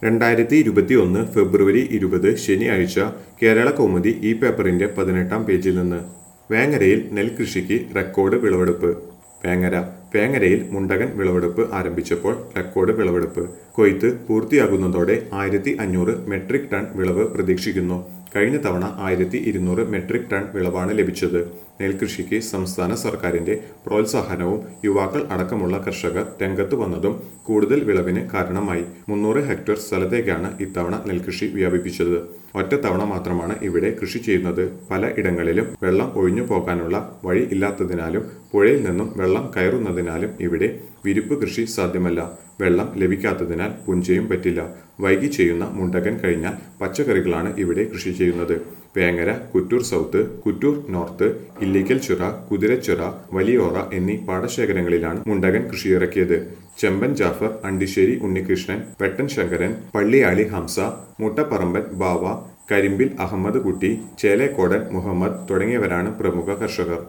രണ്ടായിരത്തി ഇരുപത്തി ഒന്ന് ഫെബ്രുവരി ഇരുപത് ശനിയാഴ്ച കേരള കൗമുദി ഈ പേപ്പറിന്റെ പതിനെട്ടാം പേജിൽ നിന്ന് വേങ്ങരയിൽ നെൽകൃഷിക്ക് റെക്കോർഡ് വിളവെടുപ്പ് വേങ്ങര വേങ്ങരയിൽ മുണ്ടകൻ വിളവെടുപ്പ് ആരംഭിച്ചപ്പോൾ റെക്കോർഡ് വിളവെടുപ്പ് കൊയ്ത്ത് പൂർത്തിയാകുന്നതോടെ ആയിരത്തി അഞ്ഞൂറ് മെട്രിക് ടൺ വിളവ് പ്രതീക്ഷിക്കുന്നു കഴിഞ്ഞ തവണ ആയിരത്തി ഇരുന്നൂറ് മെട്രിക് ടൺ വിളവാണ് ലഭിച്ചത് നെൽകൃഷിക്ക് സംസ്ഥാന സർക്കാരിന്റെ പ്രോത്സാഹനവും യുവാക്കൾ അടക്കമുള്ള കർഷകർ രംഗത്ത് വന്നതും കൂടുതൽ വിളവിന് കാരണമായി മുന്നൂറ് ഹെക്ടർ സ്ഥലത്തേക്കാണ് ഇത്തവണ നെൽകൃഷി വ്യാപിപ്പിച്ചത് ഒറ്റത്തവണ മാത്രമാണ് ഇവിടെ കൃഷി ചെയ്യുന്നത് പല ഇടങ്ങളിലും വെള്ളം ഒഴിഞ്ഞു പോകാനുള്ള വഴി ഇല്ലാത്തതിനാലും പുഴയിൽ നിന്നും വെള്ളം കയറുന്നതിനാലും ഇവിടെ വിരിപ്പ് കൃഷി സാധ്യമല്ല വെള്ളം ലഭിക്കാത്തതിനാൽ പുഞ്ചയും പറ്റില്ല വൈകി ചെയ്യുന്ന മുണ്ടകൻ കഴിഞ്ഞാൽ പച്ചക്കറികളാണ് ഇവിടെ കൃഷി ചെയ്യുന്നത് വേങ്ങര കുറ്റൂർ സൗത്ത് കുറ്റൂർ നോർത്ത് ഇല്ലിക്കൽ ചുറ കുതിരച്ചുറ വലിയോറ എന്നീ പാടശേഖരങ്ങളിലാണ് മുണ്ടകൻ കൃഷിയിറക്കിയത് ചെമ്പൻ ജാഫർ അണ്ടിശ്ശേരി ഉണ്ണികൃഷ്ണൻ പെട്ടൻ ശങ്കരൻ പള്ളിയാളി ഹംസ മുട്ടപ്പറമ്പൻ ബാവ കരിമ്പിൽ അഹമ്മദ് കുട്ടി ചേലേക്കോടൻ മുഹമ്മദ് തുടങ്ങിയവരാണ് പ്രമുഖ കർഷകർ